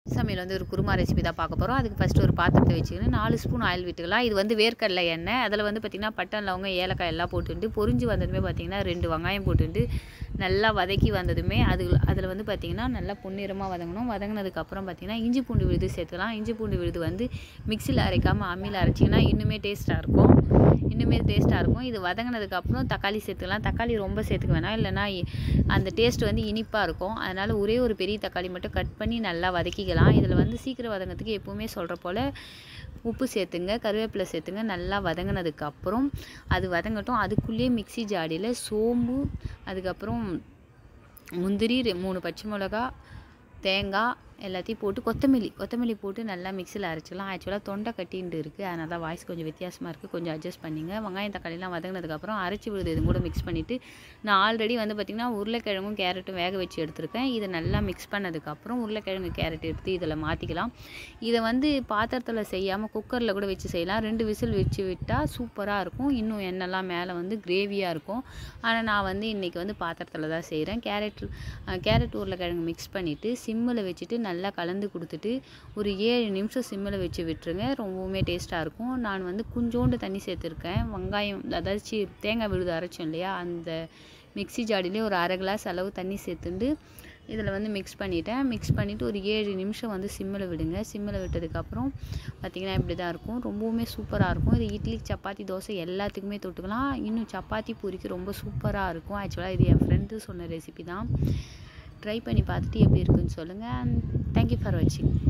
சமையல் வந்து ஒரு குருமா ரெசிபி தான் பார்க்க போகிறோம் அதுக்கு ஃபஸ்ட்டு ஒரு பாத்திரத்தை வச்சுக்கணும் நாலு ஸ்பூன் ஆயில் விட்டுக்கலாம் இது வந்து வேர்க்கடலை எண்ணெய் அதில் வந்து பார்த்திங்கன்னா பட்டை லவங்க ஏலக்காய் எல்லாம் போட்டுட்டு பொரிஞ்சு வந்ததுமே பார்த்திங்கன்னா ரெண்டு வெங்காயம் போட்டுட்டு நல்லா வதக்கி வந்ததுமே அது அதில் வந்து பார்த்திங்கன்னா நல்லா பொன்னிறமாக வதங்கணும் வதங்கினதுக்கப்புறம் பார்த்திங்கன்னா இஞ்சி பூண்டு விழுது சேர்த்துக்கலாம் இஞ்சி பூண்டு விழுது வந்து மிக்சியில் அரைக்காமல் அம்மியில் அரைச்சிங்கன்னா இன்னுமே டேஸ்ட்டாக இருக்கும் இன்னுமே டேஸ்ட்டாக இருக்கும் இது வதங்கினதுக்கப்புறம் தக்காளி சேர்த்துக்கலாம் தக்காளி ரொம்ப சேர்த்துக்க வேணாம் இல்லைனா அந்த டேஸ்ட் வந்து இனிப்பாக இருக்கும் அதனால் ஒரே ஒரு பெரிய தக்காளி மட்டும் கட் பண்ணி நல்லா வதக்கிக்கலாம் இதில் வந்து சீக்கிரம் வதங்கிறதுக்கு எப்போவுமே சொல்கிற போல் உப்பு சேர்த்துங்க கருவேப்பிலை சேர்த்துங்க நல்லா வதங்கினதுக்கப்புறம் அது வதங்கட்டும் அதுக்குள்ளேயே மிக்ஸி ஜாடியில் சோம்பு அதுக்கப்புறம் முந்திரி ரெ- மூணு பச்சை மிளகா தேங்காய் எல்லாத்தையும் போட்டு கொத்தமல்லி கொத்தமல்லி போட்டு நல்லா மிக்சியில் அரைச்சிக்கலாம் ஆக்சுவலாக தொண்டை கட்டின்ட்டு இருக்குது அதனால தான் வாய்ஸ் கொஞ்சம் வித்தியாசமாக இருக்குது கொஞ்சம் அட்ஜஸ்ட் பண்ணிங்க வெங்காயம் தக்காளிலாம் வதங்கினதுக்கப்புறம் அரைச்சி விழுது இது கூட மிக்ஸ் பண்ணிவிட்டு நான் ஆல்ரெடி வந்து பார்த்திங்கன்னா உருளைக்கிழங்கும் கேரட்டும் வேக வச்சு எடுத்திருக்கேன் இதை நல்லா மிக்ஸ் பண்ணதுக்கப்புறம் உருளைக்கிழங்கு கேரட் எடுத்து இதில் மாற்றிக்கலாம் இதை வந்து பாத்திரத்தில் செய்யாமல் குக்கரில் கூட வச்சு செய்யலாம் ரெண்டு விசில் வச்சு விட்டால் சூப்பராக இருக்கும் இன்னும் எண்ணெய்லாம் மேலே வந்து கிரேவியாக இருக்கும் ஆனால் நான் வந்து இன்றைக்கி வந்து பாத்திரத்தில் தான் செய்கிறேன் கேரட் அஹ், கேரட் உருளைக்கிழங்கு மிக்ஸ் பண்ணிவிட்டு சிம்மில் வச்சுட்டு நல்லா கலந்து கொடுத்துட்டு ஒரு ஏழு நிமிஷம் சிம்மில் வச்சு விட்டுருங்க ரொம்பவுமே டேஸ்ட்டாக இருக்கும் நான் வந்து கொஞ்சோண்டு தண்ணி சேர்த்துருக்கேன் வெங்காயம் அதாவது சி தேங்காய் விழுது அரைச்சோம் இல்லையா அந்த மிக்ஸி ஜாடிலே ஒரு அரை கிளாஸ் அளவு தண்ணி சேர்த்துண்டு இதில் வந்து மிக்ஸ் பண்ணிட்டேன் மிக்ஸ் பண்ணிவிட்டு ஒரு ஏழு நிமிஷம் வந்து சிம்மில் விடுங்க சிம்மில் விட்டதுக்கப்புறம் பார்த்திங்கன்னா இப்படி தான் இருக்கும் ரொம்பவுமே சூப்பராக இருக்கும் இது இட்லி சப்பாத்தி தோசை எல்லாத்துக்குமே தொட்டுக்கலாம் இன்னும் சப்பாத்தி பூரிக்கு ரொம்ப சூப்பராக இருக்கும் ஆக்சுவலாக இது என் ஃப்ரெண்டு சொன்ன ரெசிபி தான் ட்ரை பண்ணி பார்த்துட்டு எப்படி இருக்குன்னு சொல்லுங்கள் தேங்க்யூ ஃபார் வாட்சிங்